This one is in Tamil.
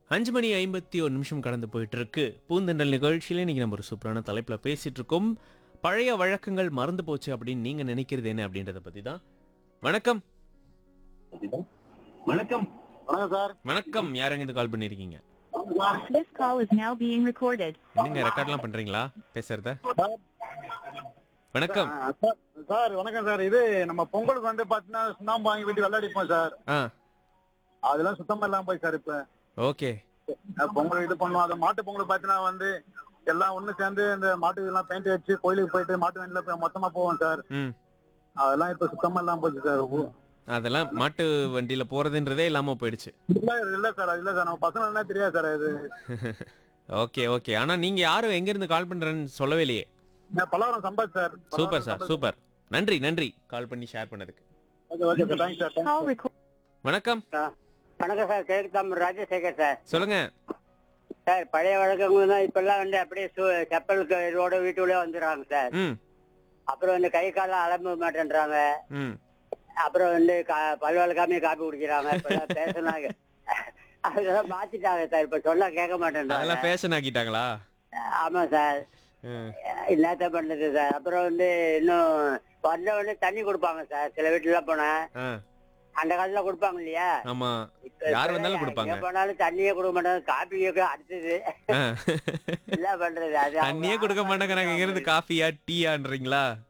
அஞ்சு மணி ஐம்பத்தி ஒரு நிமிஷம் கடந்து போயிட்டு இருக்கு பூந்தெண்டல் நிகழ்ச்சியில இன்னைக்கு நம்ம ஒரு சூப்பரான தலைப்புல பேசிட்டு இருக்கோம் பழைய வழக்கங்கள் மறந்து போச்சு அப்படின்னு நீங்க நினைக்கிறது என்ன அப்படின்றத பத்தி தான் வணக்கம் வணக்கம் வணக்கம் சார் வணக்கம் யாருங்க இது கால் பண்ணிருக்கீங்க This call is now being recorded. என்னங்க ரெக்கார்ட்லாம் பண்றீங்களா பேசுறத வணக்கம் ஆ, சார், சார் வணக்கம் சார் இது நம்ம பொங்கலுக்கு வந்து பாத்தீங்கன்னா சுண்ணாம்பு வாங்கி வீட்டு விளையாடிப்போம் சார் ஆ அதெல்லாம் சுத்தமா இல்லாம போய் சார் இப்ப ஓகே அஹ் பொங்கல் இது பண்ணுவோம் அது மாட்டு பொங்கல் பாத்தீங்கன்னா வந்து எல்லாம் ஒண்ணு சேர்ந்து இந்த மாட்டுக்கு எல்லாம் பெயிண்ட் அடிச்சு கோயிலுக்கு போயிட்டு மாட்டு வண்டியில போய் மொத்தமா போவோம் சார் ம் அதெல்லாம் இப்ப சுத்தமா இல்லாம போச்சு சார் ஊ- அதெல்லாம் மாட்டு வண்டியில போறதுன்றதே இல்லாம போயிடுச்சு இல்ல இல்ல சார் அது இல்ல சார் நம்ம பசங்க என்ன தெரியாது சார் இது ஓகே ஓகே ஆனா நீங்க யாரும் எங்க இருந்து கால் பண்றேன்னு சொல்லவே இல்லையே நான் Pallavaram Sampath sir super sir super நன்றி நன்றி கால் பண்ணி ஷேர் பண்ணதுக்கு okay okay sir thanks sir Call record. வணக்கம் வணக்கம் சார் கேக்குதாம் ராஜசேகர் சார் சொல்லுங்க சார் பழைய வழக்கங்கள் தான் இப்பெல்லாம் வந்து அப்படியே சு- செப்பலுக்கு இதோட வீட்டுக்குள்ளே வந்துடுறாங்க சார் ம் அப்புறம் வந்து கை காலம் அலம்ப மாட்டேன்றாங்க ம் அப்புறம் வந்து கா- பல் வளர்க்காம காப்பி குடிக்கிறாங்க இப்பெல்லாம் பேசினாங்க அதெல்லாம் மாத்திட்டாங்க சார் இப்ப சொன்னா கேட்க மாட்டேன்றாங்க அதெல்லாம் ஃபேஷன் ஆக்கிட்டாங்களா ஆமா சார் ம். என்னத்த பண்ணுது சார் அப்புறம் வந்து இன்னும் வந்த உடனே தண்ணி கொடுப்பாங்க சார் சில வீட்டுல போனேன் ஆ, அந்த காலத்துல கொடுப்பாங்க இல்லையா ஆமா இப்ப யார் இப்ப வந்தாலும் கொடுப்பாங்க. எங்க போனாலும் தண்ணியே கொடுக்க மாட்டாங்க காப்பியே அடுத்தது ஆ. என்ன பண்றது அது அவங்க தண்ணியே கொடுக்க மாட்டாங்க நாங்க இங்க இருந்து காஃபியா டீயான்றீங்களா